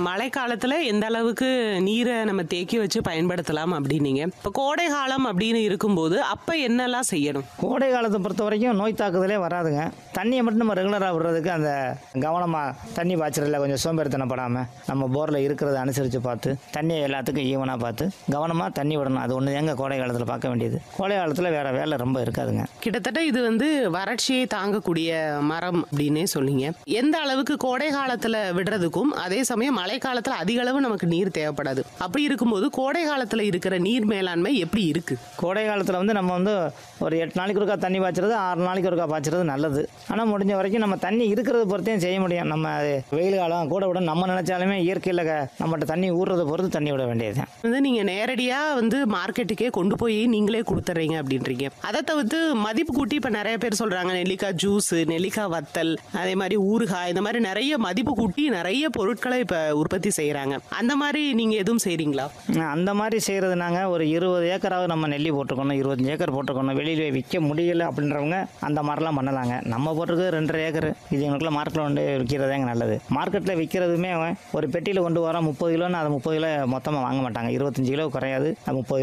மழை காலத்துல எந்த அளவுக்கு நீரை நம்ம தேக்கி வச்சு பயன்படுத்தலாம் அப்படின்னீங்க இப்போ கோடை காலம் அப்படின்னு இருக்கும்போது அப்ப என்னெல்லாம் செய்யணும் கோடை காலத்தை பொறுத்த வரைக்கும் நோய் தாக்குதலே வராதுங்க தண்ணியை மட்டும் நம்ம ரெகுலராக விடுறதுக்கு அந்த கவனமாக தண்ணி பாய்ச்சறதுல கொஞ்சம் சோம்பேறித்தனப்படாமல் நம்ம போரில் இருக்கிறத அனுசரித்து பார்த்து தண்ணியை எல்லாத்துக்கும் ஈவனாக பார்த்து கவனமாக தண்ணி விடணும் அது ஒன்று எங்க கோடை காலத்தில் பார்க்க வேண்டியது கோடை காலத்தில் வேறு வேலை ரொம்ப இருக்காதுங்க கிட்டத்தட்ட இது வந்து வறட்சியை தாங்கக்கூடிய மரம் அப்படின்னே சொன்னீங்க எந்த அளவுக்கு கோடை காலத்துல விடுறதுக்கும் அதே சமயம் மழை காலத்துல அதிக அளவு நமக்கு நீர் தேவைப்படாது அப்படி இருக்கும்போது கோடை காலத்துல இருக்கிற நீர் மேலாண்மை எப்படி இருக்கு கோடை காலத்தில் வந்து நம்ம வந்து ஒரு எட்டு நாளைக்கு ஒருக்கா தண்ணி பாய்ச்சறது ஆறு நாளைக்கு ஒருக்கா பாய்ச்சறது நல்லது ஆனால் முடிஞ்ச வரைக்கும் நம்ம தண்ணி இருக்கிறத பொறுத்தையும் செய்ய முடியும் நம்ம அது வெயில் காலம் கூட விட நம்ம நினைச்சாலுமே இயற்கையில் க- நம்மகிட்ட தண்ணி ஊறுறதை பொறுத்து தண்ணி விட வேண்டியது வந்து நீங்க நேரடியா வந்து மார்க்கெட்டுக்கே கொண்டு போய் நீங்களே கொடுத்துட்றீங்க அப்படின்றீங்க அதை தவிர்த்து மதிப்பு கூட்டி இப்ப நிறைய பேர் சொல்றாங்க நெல்லிக்காய் ஜூஸ் நெல்லிக்காய் வத்தல் அதே மாதிரி ஊறுகாய் இந்த மாதிரி நிறைய மதிப்பு கூட்டி நிறைய பொருட்களை இப்ப உற்பத்தி செய்யறாங்க அந்த மாதிரி நீங்க எதுவும் செய்றீங்களா அந்த மாதிரி செய்கிறது நாங்கள் ஒரு இருபது ஏக்கராவது நம்ம நெல்லி போட்டிருக்கணும் இருபத்தஞ்சு ஏக்கர் போட்டிருக்கணும் வெளியில் போய் விற்க முடியல அப்படின்றவங்க அந்த மாதிரிலாம் பண்ணலாங்க நம்ம போட்டிருக்கிறது ரெண்டரை ஏக்கர் இது எங்களுக்குள்ள மார்க்கெட்டில் கொண்டு விற்கிறதாங்க நல்லது மார்க்கெட்டில் விற்கிறதுமே ஒரு பெட்டியில் கொண்டு வரோம் முப்பது கிலோன்னு அதை முப்பது கிலோ மொத்தமாக வாங்க மாட்டாங்க இருபத்தஞ்சு கிலோ குறையாது அது முப்பது